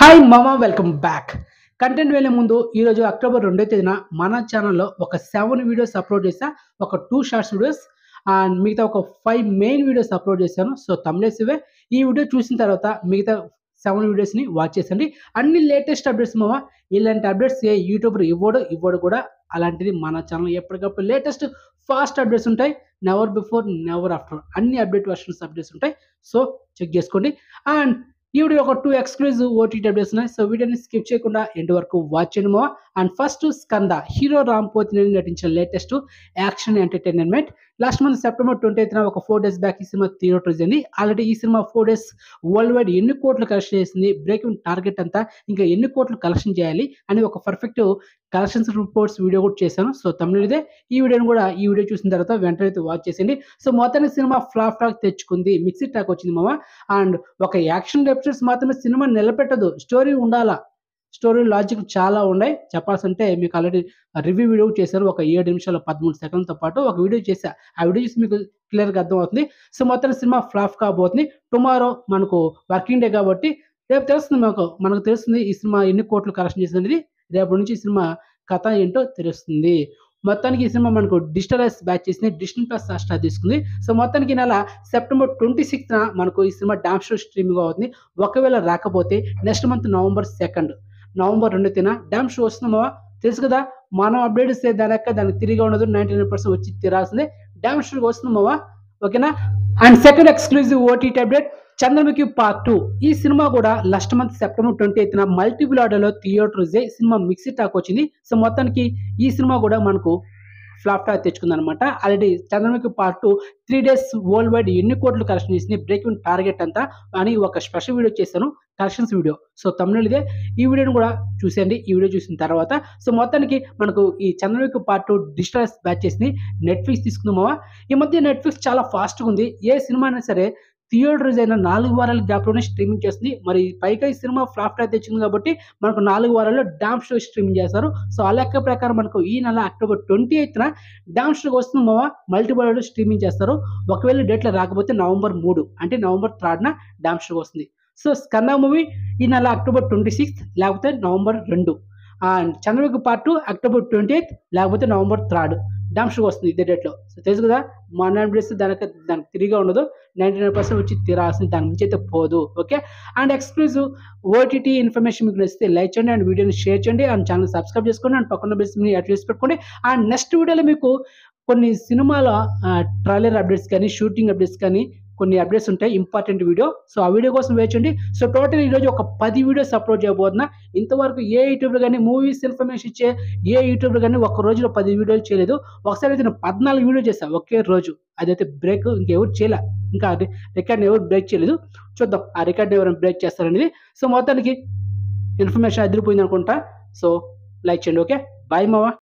hi మామ welcome back content వెళ్ళే ముందు ఈరోజు అక్టోబర్ రెండో తేదీన మన ఛానల్లో ఒక సెవెన్ వీడియోస్ అప్లోడ్ చేశా ఒక టూ షార్ట్స్ వీడియోస్ అండ్ మిగతా ఒక ఫైవ్ మెయిన్ వీడియోస్ అప్లోడ్ చేశాను సో తమ్లేస్ ఇవే ఈ వీడియో చూసిన తర్వాత మిగతా సెవెన్ వీడియోస్ని వాచ్ చేసండి అన్ని లేటెస్ట్ అప్డేట్స్ మామ ఇలాంటి అప్డేట్స్ ఏ యూట్యూబర్ ఇవ్వడు ఇవ్వడు కూడా అలాంటిది మన ఛానల్ ఎప్పటికప్పుడు లేటెస్ట్ ఫాస్ట్ అప్డేట్స్ ఉంటాయి నెవర్ బిఫోర్ నెవర్ ఆఫ్టర్ అన్ని అప్డేట్ వర్షన్స్ అప్డేట్స్ ఉంటాయి సో చెక్ చేసుకోండి అండ్ ఈ వీడియో ఒక టూ ఎక్స్క్లూజివ్ ఓటీటీ అప్డేట్స్ ఉన్నాయి సో వీడియోని స్కిప్ చేయకుండా ఎండ్ వరకు వాచ్ చేయండి మావా and first Skanda hero Ram Pothineni నటించిన latest action entertainment last month September twenty ఎయిత్న ఒక ఫోర్ డేస్ బ్యాక్ ఈ సినిమా థియేటర్స్ అయింది ఆల్రెడీ ఈ cinema four days world wide ఎన్ని కోట్లు కలెక్షన్ చేసింది బ్రేకింగ్ టార్గెట్ అంతా ఇంకా ఎన్ని కోట్లు కలెక్షన్ చేయాలి అని ఒక పర్ఫెక్ట్ కలెక్షన్స్ రిపోర్ట్స్ వీడియో కూడా చేశాను సో తమిళదే ఈ వీడియోని కూడా ఈ వీడియో చూసిన తర్వాత వెంటనే అయితే వాచ్ చేసింది సో మొత్తానికి సినిమా ఫ్లాప్ టాక్ తెచ్చుకుంది మిక్సీ టాక్ వచ్చింది మామ అండ్ ఒక యాక్షన్ ఎపిసోడ్స్ మాత్రమే సినిమా నిలబెట్టదు స్టోరీ ఉండాలా స్టోరీ లాజిక్ చాలా ఉన్నాయి చెప్పాల్సి అంటే మీకు ఆల్రెడీ రివ్యూ వీడియో చేశాను ఒక ఏడు నిమిషాల పదమూడు సెకండ్లతో పాటు ఒక వీడియో చేశా ఆ వీడియో చూసి మీకు క్లియర్గా అర్థమవుతుంది సో మొత్తం సినిమా ఫ్లాప్ కాబోతుంది టుమారో మనకు వర్కింగ్ డే కాబట్టి రేపు తెలుస్తుంది మనకు మనకు తెలుస్తుంది ఈ సినిమా ఎన్ని కోట్లు కలెక్షన్ చేసింది రేపటి నుంచి ఈ సినిమా కథ ఏంటో తెలుస్తుంది మొత్తానికి ఈ సినిమా మనకు డిజిటలైజ్ బ్యాచ్ చేసింది డిజిటల్ ప్లస్ స్టార్ తీసుకుంది సో మొత్తానికి ఈ నెల సెప్టెంబర్ ట్వంటీ సిక్స్త్న మనకు ఈ సినిమా డామ్ షో స్ట్రీమింగ్ అవుతుంది ఒకవేళ రాకపోతే next month November second November రెండు తేదీన డామ్ షో వస్తున్నామా తెలుసు కదా మనం అప్డేట్ ఇస్తే దాని యొక్క దానికి తిరిగి ఉండదు నైన్టీ నైన్ పర్సెంట్ వచ్చి తీరాల్సిందే డామ్ షో వస్తున్నామా ఓకేనా and second exclusive OTT update Chandramukhi part two ఈ సినిమా కూడా లాస్ట్ మంత్ సెప్టెంబర్ ట్వంటీ ఎయిత్న మల్టిపుల్ ఆర్డర్లో థియేటర్స్ సినిమా మిక్సీ టాక్ వచ్చింది సో మొత్తానికి ఈ సినిమా కూడా మనకు ఫ్లాప్ టాక్ తెచ్చుకుంది అనమాట already Chandramukhi part two three days world wide ఎన్ని కోట్లు కలెక్షన్ చేసింది బ్రేకింగ్ టార్గెట్ అంతా అని ఒక స్పెషల్ వీడియో చేశాను కలెక్షన్స్ వీడియో సో తమిళదే ఈ వీడియోని కూడా చూసేయండి ఈ వీడియో చూసిన తర్వాత సో మొత్తానికి మనకు ఈ చంద్రముఖి పార్ట్ టూ డిజిటల్ బ్యాచ్ చేసింది నెట్ఫ్లిక్స్ తీసుకుందామా ఈ మధ్య నెట్ఫ్లిక్స్ చాలా ఫాస్ట్గా ఉంది ఏ సినిమా అయినా సరే థియేటర్స్ అయినా నాలుగు వారాల గ్యాప్లోనే స్ట్రీమింగ్ చేస్తుంది మరి పైగా ఈ సినిమా ఫ్లాప్ టైప్ తెచ్చింది కాబట్టి మనకు నాలుగు వారాల్లో డామ్ షో స్ట్రీమింగ్ చేస్తారు సో ఆ లెక్క ప్రకారం మనకు ఈ నెల అక్టోబర్ ట్వంటీ ఎయిత్న డామ్ షోకి వస్తుంది మావా మల్టిపుల్ స్ట్రీమింగ్ చేస్తారు ఒకవేళ డేట్లో రాకపోతే నవంబర్ మూడు అంటే నవంబర్ థర్డ్న డామ్ షోకి వస్తుంది సో స్కంద మూవీ ఈ నెల అక్టోబర్ ట్వంటీ సిక్స్త్ లేకపోతే నవంబర్ రెండు and Chandramukhi part two October twenty eighth లేకపోతే నవంబర్ థర్డ్ డామ్ షో వస్తుంది ఇదే డేట్లో సో తెలుసు కదా మా అప్డేట్స్ దానికి దానికి తిరిగా ఉండదు నైంటీ నైన్ పర్సెంట్ వచ్చి తీరాల్సింది దాని నుంచి అయితే పోదు okay and exclusive OTT information మీకు నచ్చితే లైక్ చేయండి అండ్ వీడియోని షేర్ చేయండి అండ్ ఛానల్ సబ్స్క్రైబ్ చేసుకోండి అండ్ పక్కన బెల్స్ మీ అట్లీస్ట్ పెట్టుకోండి అండ్ నెక్స్ట్ వీడియోలో మీకు కొన్ని సినిమాల ట్రైలర్ అప్డేట్స్ కానీ షూటింగ్ అప్డేట్స్ కానీ కొన్ని అప్డేట్స్ ఉంటాయి ఇంపార్టెంట్ వీడియో సో ఆ వీడియో కోసం వేచండి సో టోటల్ ఈరోజు ఒక పది వీడియోస్ అప్లోడ్ చేయబోతున్నా ఇంతవరకు ఏ యూట్యూబ్లో కానీ మూవీస్ ఇన్ఫర్మేషన్ ఇచ్చే ఏ యూట్యూబ్లో కానీ ఒక రోజులో పది వీడియోలు చేయలేదు ఒకసారి అయితే నేను పద్నాలుగు వీడియో చేశాను ఒకే రోజు అదైతే బ్రేక్ ఇంకెవరు చేయలే ఇంకా రికార్డ్ ఎవరు బ్రేక్ చేయలేదు చూద్దాం ఆ రికార్డ్ ఎవరైనా బ్రేక్ చేస్తారనేది సో మొత్తానికి ఇన్ఫర్మేషన్ అదిరిపోయింది అనుకుంటా సో లైక్ చేయండి ఓకే బాయ్ మావా